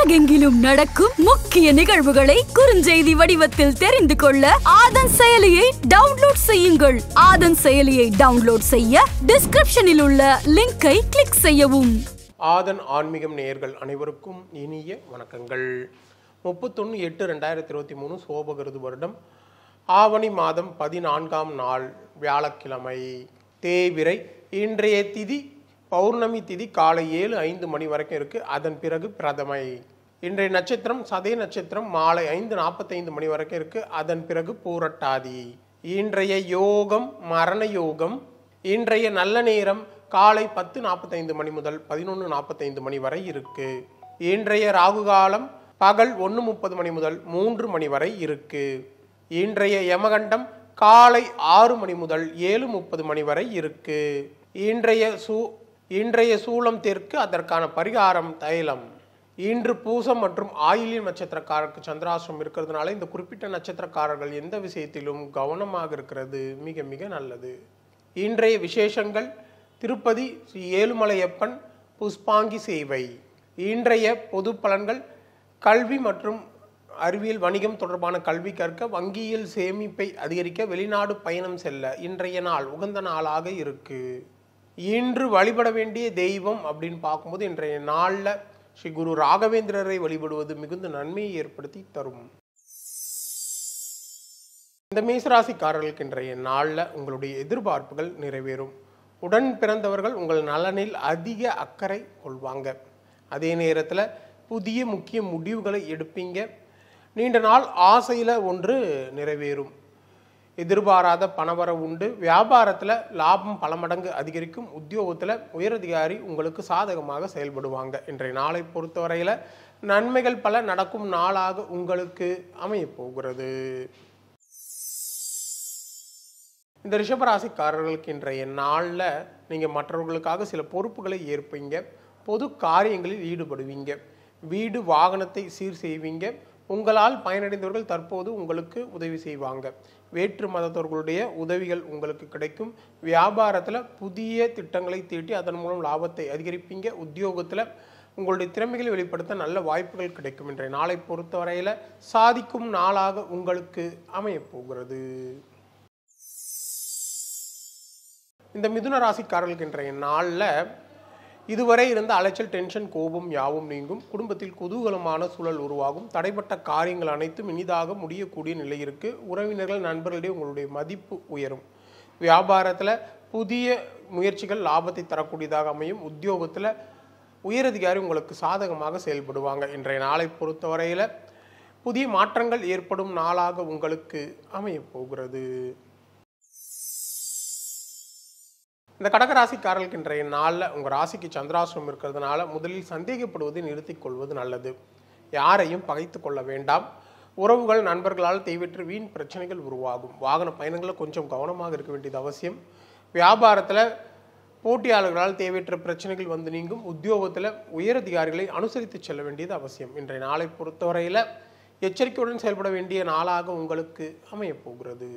உலகெங்கிலும் நடக்கும் முக்கிய நிகழ்வுகளை குறுஞ்செய்தி வடிவத்தில் தெரிந்து கொள்ள ஆதன் செயலியை டவுன்லோட் செய்யுங்கள் ஆதன் செயலியை டவுன்லோட் செய்ய டிஸ்கிரிப்ஷனில் உள்ள லிங்கை கிளிக் செய்யவும் ஆதன் ஆன்மீகம் நேயர்கள் அனைவருக்கும் இனிய வணக்கங்கள் முப்பத்தொன்று எட்டு ரெண்டாயிரத்தி இருபத்தி மூணு சோபகிருது வருடம் ஆவணி மாதம் பதினான்காம் நாள் வியாழக்கிழமை தேய்பிறை இன்றைய திதி பௌர்ணமி திதி காலை ஏழு ஐந்து மணி வரைக்கும் இருக்கு அதன் பிறகு பிரதமை இன்றைய நட்சத்திரம் சதய நட்சத்திரம் மாலை ஐந்து நாற்பத்தைந்து மணி வரைக்கும் இருக்கு அதன் பிறகு பூரட்டாதி இன்றைய யோகம் மரண யோகம் இன்றைய நல்ல நேரம் காலை பத்து நாற்பத்தைந்து மணி முதல் பதினொன்று நாற்பத்தைந்து மணி வரை இருக்கு இன்றைய ராகு காலம் பகல் ஒன்று முப்பது மணி முதல் மூன்று மணி வரை இருக்கு இன்றைய யமகண்டம் காலை ஆறு மணி முதல் ஏழு முப்பது மணி வரை இருக்கு இன்றைய சூ இன்றைய சூலம் தெற்கு அதற்கான பரிகாரம் தைலம் இன்று பூசம் மற்றும் ஆயிலின் நட்சத்திரக்காரருக்கு சந்திராசிரம் இருக்கிறதுனால இந்த குறிப்பிட்ட நட்சத்திரக்காரர்கள் எந்த விஷயத்திலும் கவனமாக இருக்கிறது மிக மிக நல்லது இன்றைய விசேஷங்கள் திருப்பதி ஸ்ரீ ஏழுமலையப்பன் புஷ்பாங்கி சேவை இன்றைய பொது பலன்கள் கல்வி மற்றும் அறிவியல் வணிகம் தொடர்பான கல்வி கற்க வங்கியில் சேமிப்பை அதிகரிக்க வெளிநாடு பயணம் செல்ல இன்றைய நாள் உகந்த நாளாக இருக்கு இன்று வழிபட வேண்டிய தெய்வம் அப்படின்னு பார்க்கும்போது இன்றைய நாளில் ஸ்ரீ குரு ராகவேந்திரரை வழிபடுவது மிகுந்த நன்மையை ஏற்படுத்தி தரும் இந்த மேசராசிக்காரர்களுக்கு இன்றைய நாளில் உங்களுடைய எதிர்பார்ப்புகள் நிறைவேறும் உடன் பிறந்தவர்கள் உங்கள் நலனில் அதிக அக்கறை கொள்வாங்க அதே நேரத்தில் புதிய முக்கிய முடிவுகளை எடுப்பீங்க நீண்ட நாள் ஆசையில் ஒன்று நிறைவேறும் எதிர்பாராத பணவரவு உண்டு வியாபாரத்தில் லாபம் பல மடங்கு அதிகரிக்கும் உத்தியோகத்தில் உயரதிகாரி உங்களுக்கு சாதகமாக செயல்படுவாங்க இன்றைய நாளை பொறுத்தவரையில் நன்மைகள் பல நடக்கும் நாளாக உங்களுக்கு அமையப் போகிறது இந்த ரிஷபராசிக்காரர்களுக்கு இன்றைய நாளில் நீங்கள் மற்றவர்களுக்காக சில பொறுப்புகளை ஏற்பீங்க பொது காரியங்களில் ஈடுபடுவீங்க வீடு வாகனத்தை சீர் செய்வீங்க உங்களால் பயனடைந்தவர்கள் தற்போது உங்களுக்கு உதவி செய்வாங்க வேற்று மதத்தவர்களுடைய உதவிகள் உங்களுக்கு கிடைக்கும் வியாபாரத்தில் புதிய திட்டங்களை தீட்டி அதன் மூலம் லாபத்தை அதிகரிப்பீங்க உத்தியோகத்தில் உங்களுடைய திறமைகளை வெளிப்படுத்த நல்ல வாய்ப்புகள் கிடைக்கும் இன்றைய நாளை பொறுத்தவரையில் சாதிக்கும் நாளாக உங்களுக்கு அமையப் போகிறது இந்த மிதுன ராசிக்காரர்களுக்கு இன்றைய நாளில் இதுவரை இருந்த அலைச்சல் டென்ஷன் கோபம் யாவும் நீங்கும் குடும்பத்தில் குதூகலமான சூழல் உருவாகும் தடைப்பட்ட காரியங்கள் அனைத்தும் இனிதாக முடியக்கூடிய நிலை இருக்கு உறவினர்கள் நண்பர்களிடையே உங்களுடைய மதிப்பு உயரும் வியாபாரத்தில் புதிய முயற்சிகள் லாபத்தை தரக்கூடியதாக அமையும் உத்தியோகத்தில் உயரதிகாரி உங்களுக்கு சாதகமாக செயல்படுவாங்க இன்றைய நாளை பொறுத்தவரையில் புதிய மாற்றங்கள் ஏற்படும் நாளாக உங்களுக்கு அமையப் போகிறது இந்த கடகராசிக்காரர்களுக்கு இன்றைய நாளில் உங்கள் ராசிக்கு சந்திராசிரம் இருக்கிறதுனால முதலில் சந்தேகப்படுவதை நிறுத்திக் கொள்வது நல்லது யாரையும் பகைத்து கொள்ள வேண்டாம் உறவுகள் நண்பர்களால் தேவையற்ற வீண் பிரச்சனைகள் உருவாகும் வாகன பயணங்களில் கொஞ்சம் கவனமாக இருக்க வேண்டியது அவசியம் வியாபாரத்தில் போட்டியாளர்களால் தேவையற்ற பிரச்சனைகள் வந்து நீங்கும் உத்தியோகத்தில் உயரதிகாரிகளை அனுசரித்து செல்ல வேண்டியது அவசியம் இன்றைய நாளை பொறுத்தவரையில் எச்சரிக்கையுடன் செயல்பட வேண்டிய நாளாக உங்களுக்கு அமையப் போகிறது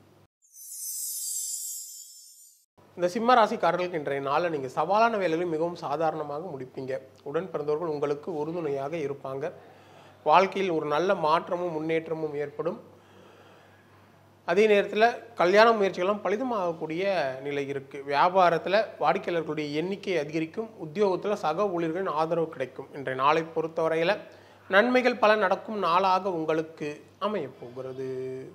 இந்த சிம்ம ராசிக்காரர்களுக்கு இன்றைய நாளில் நீங்கள் சவாலான வேலைகளை மிகவும் சாதாரணமாக முடிப்பீங்க உடன் பிறந்தவர்கள் உங்களுக்கு உறுதுணையாக இருப்பாங்க வாழ்க்கையில் ஒரு நல்ல மாற்றமும் முன்னேற்றமும் ஏற்படும் அதே நேரத்தில் கல்யாண முயற்சிகளும் பலிதமாகக்கூடிய நிலை இருக்குது வியாபாரத்தில் வாடிக்கையாளர்களுடைய எண்ணிக்கை அதிகரிக்கும் உத்தியோகத்தில் சக ஊழியர்களின் ஆதரவு கிடைக்கும் இன்றைய நாளை பொறுத்தவரையில் நன்மைகள் பல நடக்கும் நாளாக உங்களுக்கு அமையப் போகிறது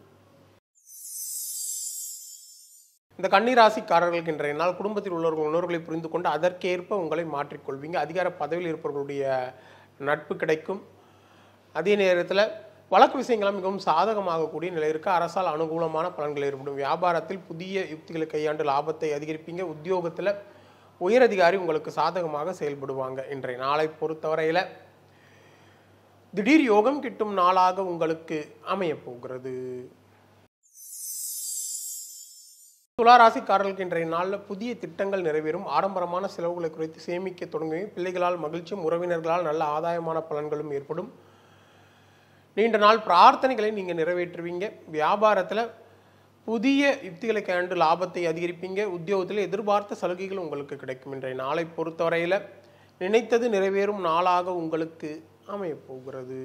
இந்த கன்னிராசிக்காரர்களுக்கு இன்றைய நாள் குடும்பத்தில் உள்ளவர்கள் உணர்வுகளை புரிந்து கொண்டு அதற்கேற்ப உங்களை மாற்றிக்கொள்வீங்க அதிகார பதவியில் இருப்பவர்களுடைய நட்பு கிடைக்கும் அதே நேரத்தில் வழக்கு விஷயங்களாம் மிகவும் சாதகமாகக்கூடிய நிலை இருக்குது அரசால் அனுகூலமான பலன்கள் ஏற்படும் வியாபாரத்தில் புதிய யுக்திகளை கையாண்டு லாபத்தை அதிகரிப்பீங்க உத்தியோகத்தில் உயரதிகாரி உங்களுக்கு சாதகமாக செயல்படுவாங்க இன்றைய நாளை பொறுத்தவரையில் திடீர் யோகம் கிட்டும் நாளாக உங்களுக்கு அமையப் போகிறது துளாராசிக்காரர்களுக்கு இன்றைய நாளில் புதிய திட்டங்கள் நிறைவேறும் ஆடம்பரமான செலவுகளை குறைத்து சேமிக்க தொடங்குவீங்க பிள்ளைகளால் மகிழ்ச்சியும் உறவினர்களால் நல்ல ஆதாயமான பலன்களும் ஏற்படும் நீண்ட நாள் பிரார்த்தனைகளை நீங்கள் நிறைவேற்றுவீங்க வியாபாரத்தில் புதிய யுக்திகளை கையாண்டு லாபத்தை அதிகரிப்பீங்க உத்தியோகத்தில் எதிர்பார்த்த சலுகைகள் உங்களுக்கு கிடைக்கும் இன்றைய நாளை பொறுத்தவரையில் நினைத்தது நிறைவேறும் நாளாக உங்களுக்கு அமையப் போகிறது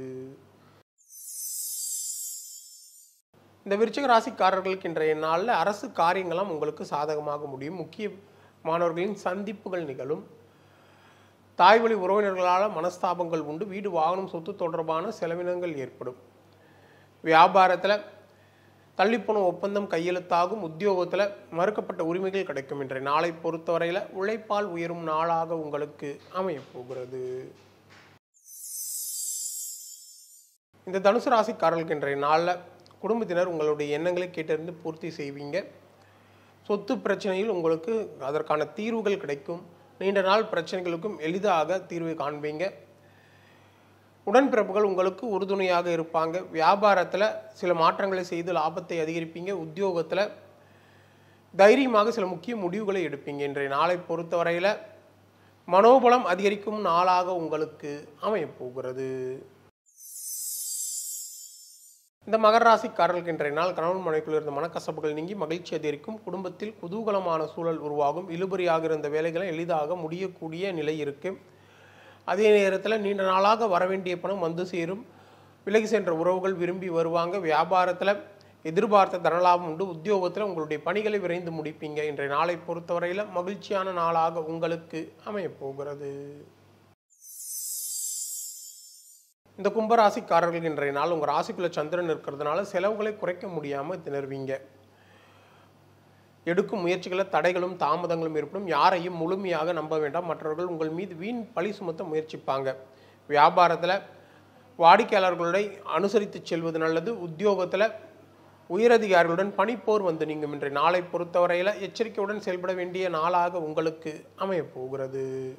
இந்த விருச்சிக ராசிக்காரர்களுக்கு இன்றைய நாளில் அரசு காரியங்களாம் உங்களுக்கு சாதகமாக முடியும் முக்கிய மாணவர்களின் சந்திப்புகள் நிகழும் தாய்வழி உறவினர்களால் மனஸ்தாபங்கள் உண்டு வீடு வாகனம் சொத்து தொடர்பான செலவினங்கள் ஏற்படும் வியாபாரத்தில் தள்ளிப்போன ஒப்பந்தம் கையெழுத்தாகும் உத்தியோகத்தில் மறுக்கப்பட்ட உரிமைகள் கிடைக்கும் என்ற நாளை பொறுத்தவரையில் உழைப்பால் உயரும் நாளாக உங்களுக்கு அமையப் போகிறது இந்த தனுசு ராசிக்காரர்களுக்கு இன்றைய நாளில் குடும்பத்தினர் உங்களுடைய எண்ணங்களை கேட்டறிந்து பூர்த்தி செய்வீங்க சொத்து பிரச்சனையில் உங்களுக்கு அதற்கான தீர்வுகள் கிடைக்கும் நீண்ட நாள் பிரச்சனைகளுக்கும் எளிதாக தீர்வை காண்பீங்க உடன்பிறப்புகள் உங்களுக்கு உறுதுணையாக இருப்பாங்க வியாபாரத்தில் சில மாற்றங்களை செய்து லாபத்தை அதிகரிப்பீங்க உத்தியோகத்தில் தைரியமாக சில முக்கிய முடிவுகளை எடுப்பீங்க இன்றைய நாளை பொறுத்தவரையில் மனோபலம் அதிகரிக்கும் நாளாக உங்களுக்கு அமையப் போகிறது இந்த மகர ராசிக்காரர்களுக்கு இன்றைய நாள் கணவன் மனைக்குள் இருந்த மனக்கசப்புகள் நீங்கி மகிழ்ச்சி அதிகரிக்கும் குடும்பத்தில் குதூகலமான சூழல் உருவாகும் இழுபறியாக இருந்த வேலைகளை எளிதாக முடியக்கூடிய நிலை இருக்கு அதே நேரத்தில் நீண்ட நாளாக வரவேண்டிய பணம் வந்து சேரும் விலகி சென்ற உறவுகள் விரும்பி வருவாங்க வியாபாரத்தில் எதிர்பார்த்த தனலாபம் உண்டு உத்தியோகத்தில் உங்களுடைய பணிகளை விரைந்து முடிப்பீங்க இன்றைய நாளை பொறுத்தவரையில் மகிழ்ச்சியான நாளாக உங்களுக்கு அமையப் போகிறது இந்த கும்பராசிக்காரர்கள் இன்றைய நாள் உங்கள் ராசிக்குள்ள சந்திரன் இருக்கிறதுனால செலவுகளை குறைக்க முடியாமல் திணறுவீங்க எடுக்கும் முயற்சிகளில் தடைகளும் தாமதங்களும் ஏற்படும் யாரையும் முழுமையாக நம்ப வேண்டாம் மற்றவர்கள் உங்கள் மீது வீண் பழி சுமத்த முயற்சிப்பாங்க வியாபாரத்தில் வாடிக்கையாளர்களை அனுசரித்து செல்வது நல்லது உத்தியோகத்தில் உயரதிகாரிகளுடன் பணிப்போர் வந்து நீங்கும் இன்றைய நாளை பொறுத்தவரையில் எச்சரிக்கையுடன் செயல்பட வேண்டிய நாளாக உங்களுக்கு அமையப் போகிறது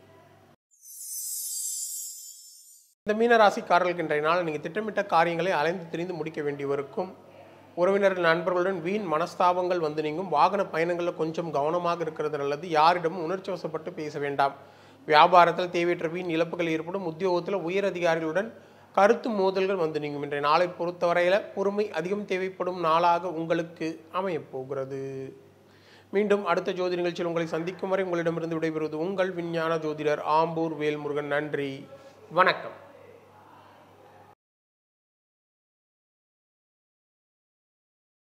இந்த மீனராசிக்காரர்களுக்கு இன்றைய நாள் நீங்கள் திட்டமிட்ட காரியங்களை அலைந்து திரிந்து முடிக்க வேண்டியவருக்கும் உறவினர்கள் நண்பர்களுடன் வீண் மனஸ்தாபங்கள் வந்து நீங்கும் வாகன பயணங்களில் கொஞ்சம் கவனமாக இருக்கிறது நல்லது யாரிடமும் உணர்ச்சி வசப்பட்டு பேச வேண்டாம் வியாபாரத்தில் தேவையற்ற வீண் இழப்புகள் ஏற்படும் உத்தியோகத்தில் உயர் அதிகாரிகளுடன் கருத்து மோதல்கள் வந்து நீங்கும் இன்றைய நாளை பொறுத்தவரையில் பொறுமை அதிகம் தேவைப்படும் நாளாக உங்களுக்கு அமையப் போகிறது மீண்டும் அடுத்த ஜோதி நிகழ்ச்சியில் உங்களை சந்திக்கும் வரை உங்களிடமிருந்து விடைபெறுவது உங்கள் விஞ்ஞான ஜோதிடர் ஆம்பூர் வேல்முருகன் நன்றி வணக்கம்